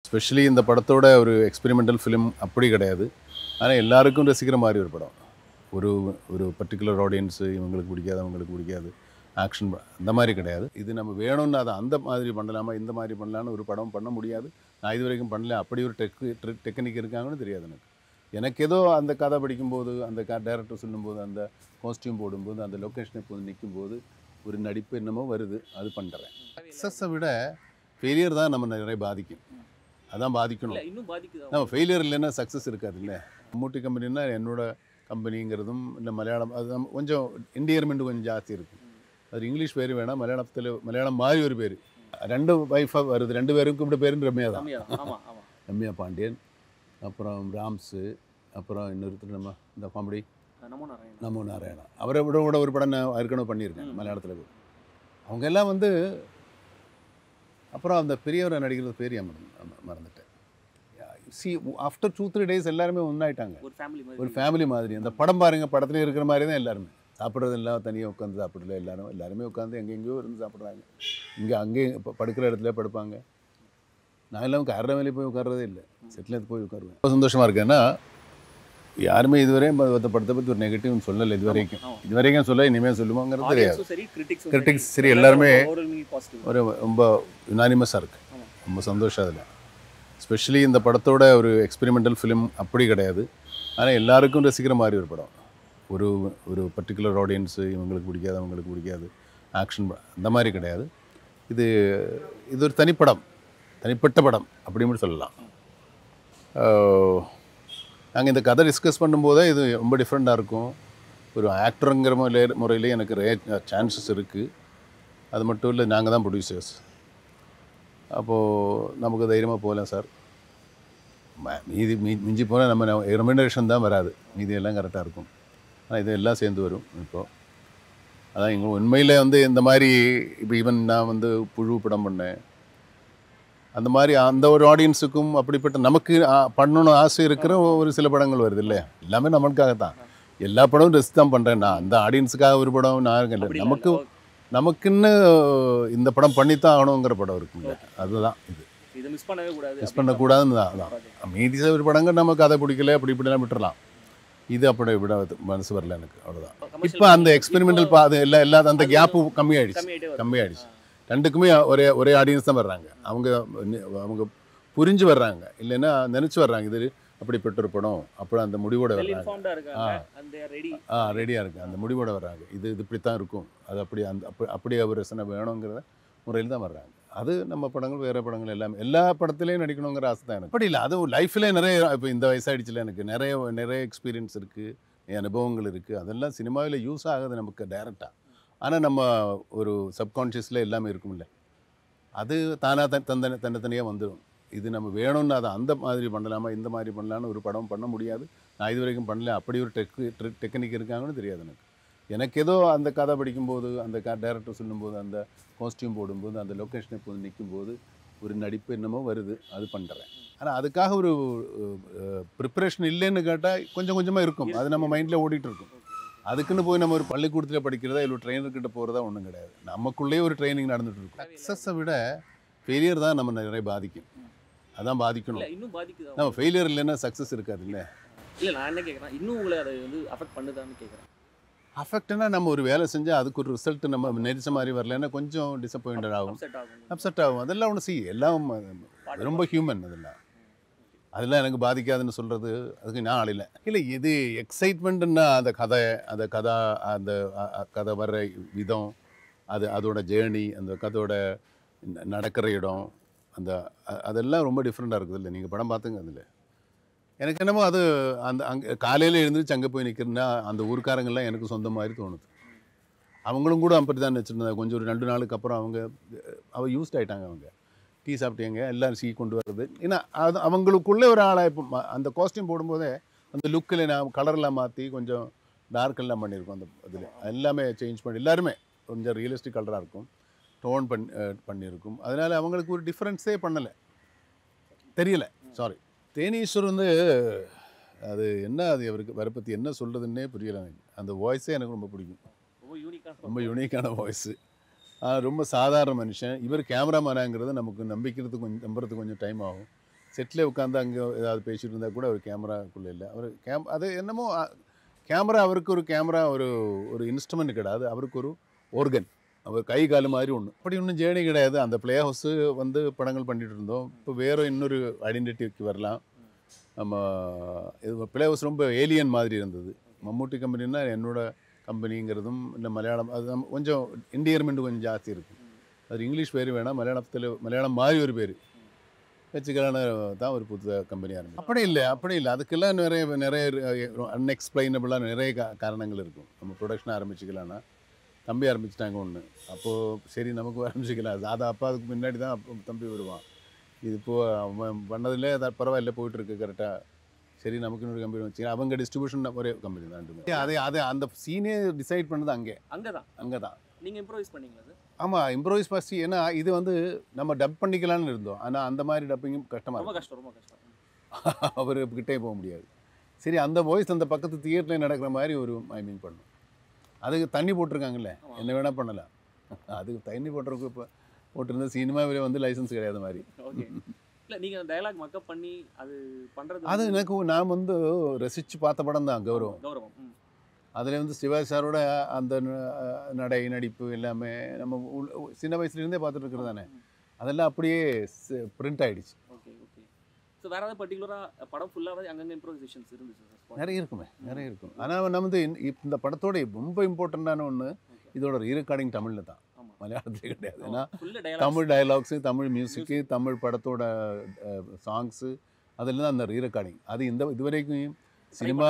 Specially இந்த படத்தோட ஒரு எக்ஸ்பெரிமெண்டல் ஃபிலிம் அப்படி கிடையாது ஆனால் எல்லாருக்கும் ரசிக்கிற மாதிரி ஒரு படம் ஒரு ஒரு பர்டிகுலர் ஆடியன்ஸு இவங்களுக்கு பிடிக்காது அவங்களுக்கு பிடிக்காது ஆக்ஷன் அந்த மாதிரி கிடையாது இது நம்ம வேணும்னு அதை அந்த மாதிரி பண்ணலாமா இந்த மாதிரி பண்ணலான்னு ஒரு படம் பண்ண முடியாது நான் இது வரைக்கும் பண்ணல அப்படி ஒரு டெக் டெக்னிக் இருக்காங்கன்னு தெரியாது எனக்கு எனக்கு ஏதோ அந்த கதை படிக்கும்போது அந்த க டேரக்டர் சொல்லும்போது அந்த காஸ்டியூம் போடும்போது அந்த லொக்கேஷனை போய் நிற்கும்போது ஒரு நடிப்பு என்னமோ வருது அது பண்ணுறேன் சக்ஸஸை விட ஃபெயிலியர் தான் நம்ம நிறைய பாதிக்கும் அதான் பாதிக்கணும் இல்ல இன்னும் பாதிக்குதா நம்ம ஃபெயிலியர் இல்லைன்னா சக்ஸஸ் இருக்காது இல்லை மம்மூட்டி கம்பெனின்னா என்னோட கம்பெனிங்கிறதும் இல்லை மலையாளம் அது நம்ம கொஞ்சம் என்டியர்மெண்ட் கொஞ்சம் ஜாஸ்தி இருக்கும் அது இங்கிலீஷ் பேர் வேணாம் மலையாளத்தில் மலையாளம் மாதிரி ஒரு பேர் ரெண்டு ஒய்ஃபாக வருது ரெண்டு பேருக்கும் இப்படி பேரும் ரம்யா தான் கம்மியா ஆமா ஆமா ரம்யா பாண்டியன் அப்புறம் ராம்ஸு அப்புறம் இன்னொருத்தர் நம்ம இந்த காமெடி நமோ நாராயணன் நமோ நாராயணா அவரை விட கூட ஒரு படம் நான் ஏற்கனவே பண்ணியிருக்கேன் மலையாளத்தில் அவங்க எல்லாம் வந்து அப்புறம் அந்த பெரியவரை நடிக்கிறது பேர் ஏன் மறந்து- மறந்துட்டேன் see after two three days எல்லாருமே ஒன்றாயிட்டாங்க ஒரு ஃபேமிலி மாதிரி ஒரு ஃபேமிலி மாதிரி அந்த படம் பாருங்க படத்துல இருக்கிற மாதிரி தான் எல்லாருமே சாப்பிட்றது எல்லாம் தனியாக உட்காந்து சாப்பிடல எல்லாரும் எல்லாருமே உட்காந்து எங்கெங்கேயோ இருந்து சாப்பிட்றாங்க இங்கே அங்கேயும் இப்போ படுக்கிற இடத்துல படுப்பாங்க நான் எல்லாம் கரட மேலே போய் உட்கார்றதே இல்லை செட்டில் எடுத்து போய் உட்காருவேன் ரொம்ப சந்தோஷமாக இருக்கேன்னா யாருமே இதுவரையும் அந்த படத்தை பற்றி ஒரு நெகட்டிவ் சொல்லலை இது வரைக்கும் ஆமா. இது வரைக்கும் சொல்ல இனிமேல் சொல்லுவாங்கிறது தெரியாது ஆடியன்ஸும் சரி கிரிட்டிக்ஸும் Critics சரி, எல்லாருமே பாசிட்டிவ் ஒரு ரொம்ப யுனானிமஸாக இருக்குது ஆமா. ரொம்ப சந்தோஷம் அதில் ஸ்பெஷலி இந்த படத்தோட ஒரு எக்ஸ்பெரிமெண்டல் ஃபிலிம் அப்படி கிடையாது ஆனால் எல்லாருக்கும் ரசிக்கிற மாதிரி ஒரு படம் ஒரு ஒரு பர்டிகுலர் ஆடியன்ஸு இவங்களுக்கு பிடிக்காது அவங்களுக்கு பிடிக்காது ஆக்ஷன் அந்த மாதிரி கிடையாது இது இது ஒரு தனிப்படம் தனிப்பட்ட படம் அப்படின்னு சொல்லலாம் நாங்கள் இந்த கதை டிஸ்கஸ் பண்ணும்போதே இது ரொம்ப டிஃப்ரெண்ட்டாக இருக்கும் ஒரு ஆக்டருங்கிற முறையிலே முறையிலே எனக்கு ரே சான்சஸ் இருக்குது அது மட்டும் இல்லை நாங்கள் தான் ப்ரொடியூசர்ஸ் அப்போது நமக்கு தைரியமாக போகலாம் சார் ம- மீதி மீ மிஞ்சி போனால் நம்ம ரெமினரேஷன் தான் வராது மீதி எல்லாம் கரெக்டாக இருக்கும் ஆனால் இது எல்லாம் சேர்ந்து வரும் இப்போது அதான் எங்கள் உண்மையில் வந்து இந்த மாதிரி இப்போ ஈவன் நான் வந்து புழு படம் பண்ணேன் அந்த மாதிரி அந்த ஒரு ஆடியன்ஸுக்கும் அப்படிப்பட்ட நமக்கு ஆ, பண்ணணும்னு ஆசை இருக்கிற ஒரு சில படங்கள் வருது இல்லையா எல்லாமே நமக்காக தான் எல்லா படமும் ரெஸ்ட் தான் பண்ணுறேன் நான் அந்த ஆடியன்ஸுக்காக ஒரு படம் நான் இல்லை நமக்கு நமக்குன்னு இந்த படம் பண்ணித்தான் ஆகணுங்கிற படம் இருக்குங்க அதுதான் இது இதை மிஸ் பண்ணவே கூடாது மிஸ் பண்ணக்கூடாதுன்னு தான் அதான் மீதி ஒரு படங்கள் நம்ம கதை பிடிக்கல அப்படி இப்படிலாம் விட்டுறலாம் இது அப்படி விட மனசு வரல எனக்கு அவ்வளோதான் இப்போ அந்த எக்ஸ்பெரிமெண்டல் பா அது எல்லா எல்லா அந்த கேப்பு கம்மியாயிடுச்சு கம்மியாயிட்டே வருது கம்மியாயிடுச்சு ரெண்டுக்குமே ஒரே ஒரே ஆடியன்ஸ் தான் வர்றாங்க அவங்க நி- அவங்க புரிஞ்சு வர்றாங்க இல்லைன்னா நினச்சி வர்றாங்க இது அப்படிப்பட்ட ஒரு படம் அப்புறம் அந்த முடிவோட வெல் வர்றாங்க இன்ஃபார்ம்டா இருக்காங்க அந்த ரெடி ஆ ரெடியாக இருக்கு அந்த முடிவோட வர்றாங்க இது இது இப்படி தான் இருக்கும் அது அப்படி அந்த அப்படி அப்படி அவர் ரசனை வேணுங்கிறத முறையில் தான் வர்றாங்க அது நம்ம படங்கள் வேறு படங்கள் எல்லாமே எல்லா படத்துலையும் நடிக்கணுங்கிற ஆசை தான் எனக்கு அப்படி இல்லை அது லைஃப்லேயே நிறைய இப்போ இந்த வயசாயிடுச்சுல எனக்கு நிறைய நிறைய எக்ஸ்பீரியன்ஸ் இருக்குது அனுபவங்கள் இருக்குது அதெல்லாம் சினிமாவில் யூஸ் ஆகுது நமக்கு டைரெக்டாக ஆனால் நம்ம ஒரு சப்கான்ஷியஸில் எல்லாமே இருக்கும்ல அது தானாக தன் தந்தன தனித்தனியாக வந்துடும் இது நம்ம வேணும்னு அதை அந்த மாதிரி பண்ணலாமா இந்த மாதிரி பண்ணலான்னு ஒரு படம் பண்ண முடியாது நான் இது வரைக்கும் பண்ணல அப்படி ஒரு டெக் டெக்னிக் இருக்காங்கன்னு தெரியாது எனக்கு எனக்கு ஏதோ அந்த கதை படிக்கும்போது அந்த க டேரக்டர் சொல்லும்போது அந்த காஸ்டியூம் போடும்போது அந்த லொக்கேஷனை போய் நிற்கும்போது ஒரு நடிப்பு என்னமோ வருது அது பண்ணுறேன் ஆனால் அதுக்காக ஒரு ப்ரிப்பரேஷன் இல்லைன்னு கேட்டால் கொஞ்சம் கொஞ்சமாக இருக்கும் அது நம்ம மைண்டில் ஓடிட்டு இருக்கும் அதுக்குன்னு போய் நம்ம ஒரு பள்ளிக்கூடத்தில் படிக்கிறதா இல்லை ட்ரெயினர்கிட்ட போகிறதா ஒன்றும் கிடையாது நமக்குள்ளேயே ஒரு ட்ரைனிங் நடந்துட்டு இருக்கும் சக்ஸஸை விட ஃபெயிலியர் தான் நம்ம நிறைய பாதிக்கும் அதான் பாதிக்கணும் இல்ல இன்னும் பாதிக்குதா நம்ம ஃபெயிலியர் இல்லைன்னா சக்ஸஸ் இருக்காது இல்லை இல்ல நான் என்ன கேக்குறேன் இன்னும் உங்களை அதை வந்து அஃபெக்ட் பண்ணுதான்னு கேக்குறேன் அஃபெக்ட்னா நம்ம ஒரு வேலை செஞ்சால் அதுக்கு ஒரு ரிசல்ட் நம்ம நெரிச்ச மாதிரி வரலைன்னா கொஞ்சம் டிசப்பாயிண்டட் ஆகும் அப்செட் ஆகும் அப்செட் ஆகும் அதெல்லாம் ஒன்று சி எல்லாம் ரொம்ப ஹியூமன் அதெல்லாம் அதெல்லாம் எனக்கு பாதிக்காதுன்னு சொல்கிறது அதுக்கு நான் ஆளில்லை இல்லை இது எக்ஸைட்மெண்ட்டுன்னா அந்த கதை அந்த கதை அந்த அ- அ- கதை வர்ற விதம் அது அதோட ஜேர்னி அந்த கதையோட ந- நடக்கிற இடம் அந்த அ- அதெல்லாம் ரொம்ப டிஃப்ரெண்ட்டாக இருக்குது இல்லை நீங்கள் படம் பார்த்துங்க அதில் எனக்கு என்னமோ அது அந்த அங்கே காலையில் எழுந்திரிச்சு அங்கே போய் நிற்கிறேன்னா அந்த ஊர்க்காரங்கெல்லாம் எனக்கு சொந்த மாதிரி தோணுது அவங்களும் கூட அப்படி தான் வச்சுருந்தாங்க கொஞ்சம் ஒரு ரெண்டு நாளுக்கு அப்புறம் அவங்க அவ யூஸ்ட் ஆயிட்டாங்க அவங்க டீ சாப்பிட்டீங்க எல்லாரும் சீ கொண்டு வர்றது ஏன்னா அது அவங்களுக்குள்ளே ஒரு ஆளாக இப்போ ம- அந்த காஸ்டியூம் போடும்போதே அந்த லுக்கில் நான் கலர்லாம் மாற்றி கொஞ்சம் டார்க் எல்லாம் பண்ணியிருக்கோம் அந்த இதில் எல்லாமே சேஞ்ச் பண்ணி எல்லாருமே கொஞ்சம் ரியலிஸ்டிக் கலராக இருக்கும் டோன் பண்ணி அஹ் பண்ணியிருக்கும் அதனால் அவங்களுக்கு ஒரு டிஃப்ரென்ஸே பண்ணலை தெரியல சாரி தேனீஸ்வர் வந்து அது என்ன அது அவருக்கு வரை பற்றி என்ன சொல்கிறதுன்னே புரியல எனக்கு அந்த வாய்ஸே எனக்கு ரொம்ப பிடிக்கும் ரொம்ப யூனிக்கா ரொம்ப யூனிக்கான வாய்ஸு ரொம்ப சாதாரண மனுஷன் இவர் கேமராமேனாங்கிறது நமக்கு நம்பிக்கிறதுக்கு கொஞ்சம் நம்புறதுக்கு கொஞ்சம் டைம் ஆகும் செட்டில் உட்காந்து அங்கே ஏதாவது பேசிட்டு இருந்தால் கூட ஒரு கேமராக்குள்ளே இல்லை அவர் கேம் அது என்னமோ கேமரா அவருக்கு ஒரு கேமரா ஒரு ஒரு இன்ஸ்ட்ருமெண்ட் கிடையாது அவருக்கு ஒரு ஓர்கன் அவர் கை கால் மாதிரி ஒன்று அப்படி ஒன்றும் ஜேர்னி கிடையாது அந்த ப்ளே ஹவுஸு வந்து படங்கள் பண்ணிட்டு இருந்தோம் இப்போ வேறு இன்னொரு ஐடென்டிட்டிக்கு வரலாம் நம்ம இது ப்ளே ஹவுஸ் ரொம்ப ஏலியன் மாதிரி இருந்தது மம்மூட்டி கம்பெனின்னா என்னோட கம்பெனிங்கிறதும் இல்லை மலையாளம் அது நம்ம கொஞ்சம் இண்டியர்மெண்ட் கொஞ்சம் ஜாஸ்தி இருக்குது அது இங்கிலீஷ் பேர் வேணாம் மலையாளத்தில் மலையாளம் மாதிரி ஒரு பேர் வச்சுக்கலான்னு தான் ஒரு புது கம்பெனி ஆரம்பிச்சு அப்படி இல்லை அப்படி இல்லை அதுக்கெல்லாம் நிறைய நிறைய அன்எக்ஸ்பிளைனபிளாக நிறைய கா காரணங்கள் இருக்கும் நம்ம ப்ரொடக்ஷன் ஆரம்பிச்சுக்கலாம்னா தம்பி ஆரம்பிச்சிட்டாங்க ஒன்று அப்போது சரி நமக்கு ஆரம்பிச்சிக்கலாம் அது அப்பா அதுக்கு முன்னாடி தான் அப்போ தம்பி வருவான் இது இப்போ அவன் பண்ணதில் அது பரவாயில்ல போயிட்டு இருக்கு கரெக்டாக சரி நமக்கு இன்னொரு கம்பெனி வச்சு அவங்க டிஸ்ட்ரிபியூஷன் ஒரே கம்பெனி தான் ரெண்டுமே அதே அதே அந்த சீனே டிசைட் பண்ணது அங்கே அங்கே தான் அங்கே தான் நீங்கள் இம்ப்ரோவைஸ் பண்ணீங்களா சார் ஆமாம் இம்ப்ரோவைஸ் ஃபஸ்ட் ஏன்னா இது வந்து நம்ம டப் பண்ணிக்கலாம்னு இருந்தோம் ஆனால் அந்த மாதிரி டப்பிங்கும் கஷ்டமாக ரொம்ப இருக்கும் கஷ்டம் ரொம்ப கஷ்டம் அவர் கிட்டே போக முடியாது சரி அந்த வாய்ஸ் அந்த பக்கத்து தியேட்டரில் நடக்கிற மாதிரி ஒரு மைமிங் பண்ணும் அதுக்கு தண்ணி போட்டிருக்காங்கல்ல ஆமா. என்ன வேணால் பண்ணலாம் அதுக்கு தண்ணி போட்டிருக்கு இப்போ போட்டிருந்த சினிமாவில் வந்து லைசன்ஸ் கிடையாது மாதிரி ஓகே இல்லை நீங்கள் டயலாக் மக்கப் பண்ணி அது பண்ணுறது அது எனக்கு நான் வந்து ரசித்து பார்த்த படம் தான் கௌரவம் கௌரவம் ம் அதில் வந்து சிவாஜி சாரோட அந்த ந- நடை நடிப்பு எல்லாமே நம்ம உள்- சின்ன வயசுலேருந்தே பார்த்துட்டு இருக்கிறது தானே அதெல்லாம் அப்படியே பிரிண்ட் ஆயிடுச்சு ஓகே ஓகே ஸோ வேறு ஏதாவது பர்டிகுலராக படம் ஃபுல்லாகவே அங்கங்கே இம்ப்ரோவைசேஷன்ஸ் இருந்துச்சு சார் நிறைய இருக்குமே நிறைய இருக்கும் ஆனால் நம்ம வந்து இந்த- இப்ப இந்த படத்தோட ரொம்ப இம்பார்ட்டண்ட்டான ஒன்று இதோட ரீரெக்கார்டிங் தமிழில் தான் ஆமாம் மலையாளத்தில் கிடையாது ஏன்னா full dialogue Tamil dialogues Tamil music Tamil படத்தோட சாங்ஸு அதில் தான் அந்த ரீரெக்கார்டிங் அது இந்த இதுவரைக்கும் சினிமா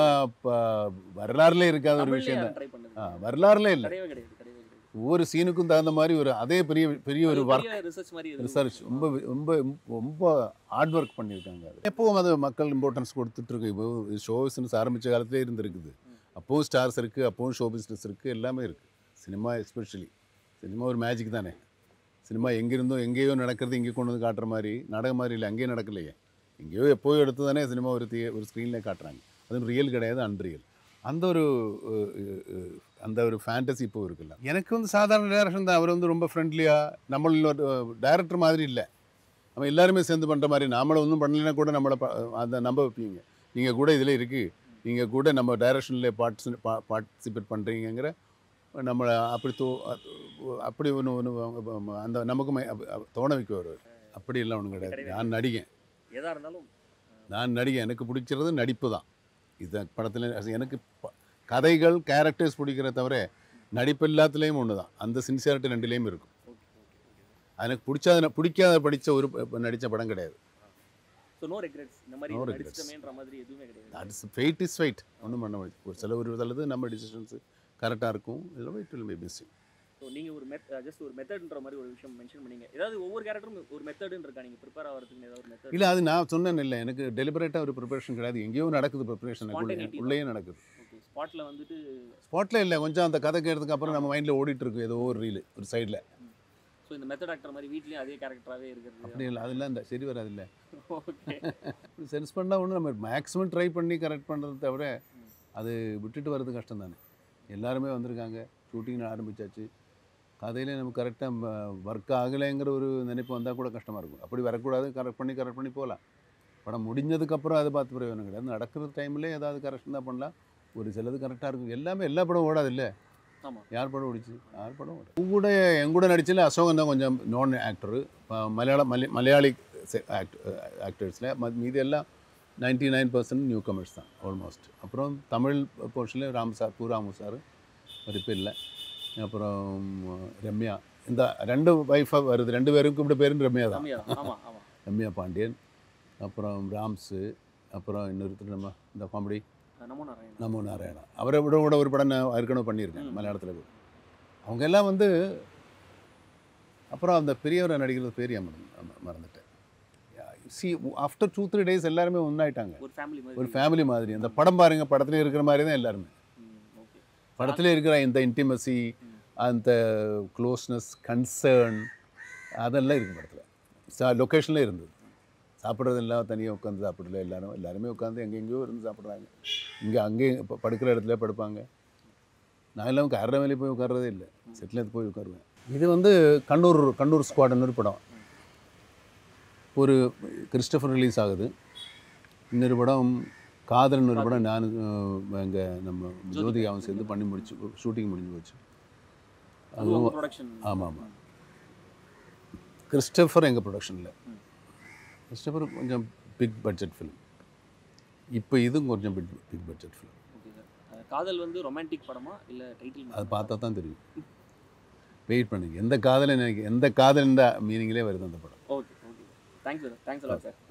வரலாறுல இருக்காத ஒரு விஷயம் தான் ட்ரை பண்ணது ஆ, வரலாறுல இல்லை கிடையவே கிடையாது கிடையவே கிடையாது ஒவ்வொரு சீனுக்கும் தகுந்த மாதிரி ஒரு அதே பெரிய பெரிய ஒரு ஒர்க் ரிசர்ச் மாதிரி எதுவும் ரிசர்ச் ரொம்ப ரொம்ப ரொம்ப ஹார்ட் ஒர்க் பண்ணியிருக்காங்க அது எப்பவும் அது மக்கள் இம்பார்ட்டன்ஸ் கொடுத்துட்டு இருக்கு இப்போ ஷோ பிஸ்னஸ் ஆரம்பித்த காலத்திலே இருந்திருக்குது அப்போவும் ஸ்டார்ஸ் இருக்குது அப்போவும் ஷோ பிஸ்னஸ் இருக்குது எல்லாமே இருக்குது சினிமா எஸ்பெஷலி சினிமா ஒரு மேஜிக் தானே சினிமா எங்கிருந்தோ எங்கேயோ நடக்கிறது இங்கே கொண்டு வந்து காட்டுற மாதிரி நாடகம் மாதிரி இல்லை அங்கேயே நடக்கலையே எங்கேயோ எப்போயோ எடுத்து தானே சினிமா ஒரு தியே ஒரு ஸ்க்ரீனில் காட்டுறாங்க அதுவும் ரியல் கிடையாது அன்ரியல் அந்த ஒரு அஹ், அஹ், அந்த ஒரு ஃபேண்டசி இப்போ இருக்குல்ல எனக்கு வந்து சாதாரண டேரக்ஷன் தான் அவர் வந்து ரொம்ப ஃப்ரெண்ட்லியாக நம்மள டேரக்டர் மாதிரி இல்லை நம்ம எல்லாருமே சேர்ந்து பண்ணுற மாதிரி நாமளை ஒன்றும் பண்ணலைன்னா கூட நம்மளை ப- அதை நம்ப வைப்பீங்க நீங்கள் கூட இதில் இருக்குது நீங்கள் கூட நம்ம டைரக்ஷனில் பார்ட்டிசி பார்ட்டிசிபேட் பண்ணுறீங்கிற நம்மளை அப்படி தோ அப்படி ஒன்று ஒன்று அந்த நமக்கு மை- அப்ப- அப்ப தோண வைக்க வருவார் அப்படி எல்லாம் ஒன்றும் கிடையாது நான் நடிகன் எதாக இருந்தாலும் நான் நடிகன் எனக்கு பிடிக்கிறது நடிப்பு தான் இது படத்தில் எனக்கு ப- கதைகள் கேரக்டர்ஸ் பிடிக்கிற தவிர நடிப்பு எல்லாத்துலேயும் ஒன்று தான் அந்த சின்சியாரிட்டி ரெண்டுலேயும் இருக்கும் ஓகே ஓகே எனக்கு பிடிச்சாத பிடிக்காத படித்த ஒரு நடித்த படம் கிடையாது ஸோ நோ ரெக்ரெட்ஸ் இந்த மாதிரி No regrets. நடிச்சிட்டமேன்ற மாதிரி எதுவுமே கிடையாது தட்ஸ் ஃபெயிட் இஸ் ஃபைட் ஒன்றும் பண்ண முடியாது ஒரு சில ஒரு சிலது நம்ம டிசிஷன்ஸு கரெக்டாக இருக்கும் இதில் weight will be missing so நீங்கள் ஒரு மெத் ஜஸ்ட் ஒரு மெத்தட்ன்ற மாதிரி ஒரு விஷயம் மென்ஷன் பண்ணீங்க ஏதாவது ஒவ்வொரு கேரக்டரும் ஒரு மெத்தடுன்னு இருக்கா நீங்கள் ப்ரிப்பேர் ஆகிறதுக்கு ஏதாவது ஒரு மெத்தட் இல்லை அது நான் சொன்னேன் இல்லை எனக்கு டெலிபரேட்டாக ஒரு ப்ரிப்பரேஷன் கிடையாது எங்கேயோ நடக்குது ப்ரிப்பரேஷன் Spontaneity உள்ளேயே நடக்குது ஓகே ஸ்பாட்டில் வந்துட்டு ஸ்பாட்டில் இல்லை கொஞ்சம் அந்த கதை கேட்டதுக்கு அப்புறம் நம்ம மைண்டில் ஓடிட்டு இருக்கு ஏதோ ஒரு ரீல் ஒரு சைடில் ஸோ இந்த மெத்தட் ஆக்டர் மாதிரி வீட்லேயும் அதே கேரக்டராகவே இருக்கிறது அப்படி இல்லை அதெல்லாம் இந்த சரி வராது இல்லை ஓகே சென்ஸ் பண்ணால் ஒன்று நம்ம மேக்ஸிமம் ட்ரை பண்ணி கரெக்ட் பண்ணுறது தவிர அது விட்டுட்டு வர்றது கஷ்டம் தானே எல்லாருமே வந்திருக்காங்க ஷூட்டிங் ஆரம்பிச்சாச்சு கதையில நம்ம கரெக்டாக ஒர்க் ஆகலைங்கிற ஒரு நினைப்பு வந்தால் கூட கஷ்டமாக இருக்கும் அப்படி வரக்கூடாது கரெக்ட் பண்ணி கரெக்ட் பண்ணி போகலாம் படம் முடிஞ்சதுக்கப்புறம் அதை பார்த்து பிரயோஜனம் கிடையாது நடக்கிற டைமில் ஏதாவது கரெக்ஷன் தான் பண்ணலாம் ஒரு சிலது கரெக்டாக இருக்கும் எல்லாமே எல்லா படம் ஓடாது இல்லை ஆமாம் யார் படம் ஓடிச்சு யார் படம் ஓடாது உங்க கூட என் கூட நடிச்சல அசோகன் தான் கொஞ்சம் நான் ஆக்டரு மலையாள மலை மலையாளி ஆக்டர்ஸில் மீதி எல்லாம் ninety nine percent newcomers தான் ஆல்மோஸ்ட் அப்புறம் தமிழ் போர்ஷனில் ராம் சார் பூ ராமு சார் இப்போ இல்லை அப்புறம் ரம்யா இந்த ரெண்டு ஒய்ஃபாக வருது ரெண்டு பேரும் கூப்பிட்ட பேரும் ரம்யா தான் கம்மியாக தான் ஆமாம் ஆமாம் ரம்யா பாண்டியன் அப்புறம் ராம்ஸு அப்புறம் இன்னொருத்தர் நம்ம இந்த காமெடி நமோ நாராயணன் நமோ நாராயணா அவரை விட கூட ஒரு படம் நான் ஏற்கனவே பண்ணியிருக்கேன் ம். மலையாளத்தில் கூட அவங்க எல்லாம் வந்து அப்புறம் அந்த பெரியவரை நடிக்கிறது பேர் ஏன் மறந்து- ம- மறந்துட்டேன் see after two three days எல்லாருமே ஒன்றாயிட்டாங்க ஒரு ஃபேமிலி ஒரு மாதிரி ஃபேமிலி மாதிரி அந்த படம் பாருங்க படத்துல இருக்கிற மாதிரி தான் எல்லாருமே ஓகே படத்துல இருக்கிற இந்த இன்டிமசி ம். அந்த க்ளோஸ்னஸ் கன்சர்ன் அதெல்லாம் இருக்கு படத்தில் லொக்கேஷனில் இருந்தது சாப்பிட்றது எல்லாம் தனியாக உட்காந்து சாப்பிடல எல்லாரும் எல்லாருமே உட்காந்து எங்கெங்கேயோ இருந்து சாப்பிட்றாங்க இங்கே அங்கேயும் இப்போ படுக்கிற இடத்துல படுப்பாங்க நான் எல்லாம் கரட மேலே போய் உட்கார்றதே இல்லை செட்டில் போய் உட்காருவேன் இது வந்து கண்ணூர் கண்ணூர் ஸ்குவாடுன்னு ஒரு படம் ஒரு கிறிஸ்டபர் ரிலீஸ் ஆகுது இன்னொரு படம் காதல்னு ஒரு படம் நான் எங்கே நம்ம ஜோதிகாவும் சேர்ந்து பண்ணி முடிச்சு ஷூட்டிங் முடிஞ்சு போச்சு அது உங்க ப்ரொடக்ஷன் ஆமாம் ஆமாம் கிறிஸ்டபர் எங்கள் ப்ரொடக்ஷனில் கிறிஸ்டபர் கொஞ்சம் பிக் பட்ஜெட் ஃபிலிம் இப்போ இதுவும் கொஞ்சம் big big budget film okay sir காதல் வந்து ரொமான்டிக் படமா இல்ல டைட்டில் அது பார்த்தா தான் தெரியும் வெயிட் பண்ணுங்க எந்த காதலை நினைக்க எந்த காதல்ன்ற மீனிங்லேயே வருது அந்த படம் okay okay thanks sir thanks a lot sir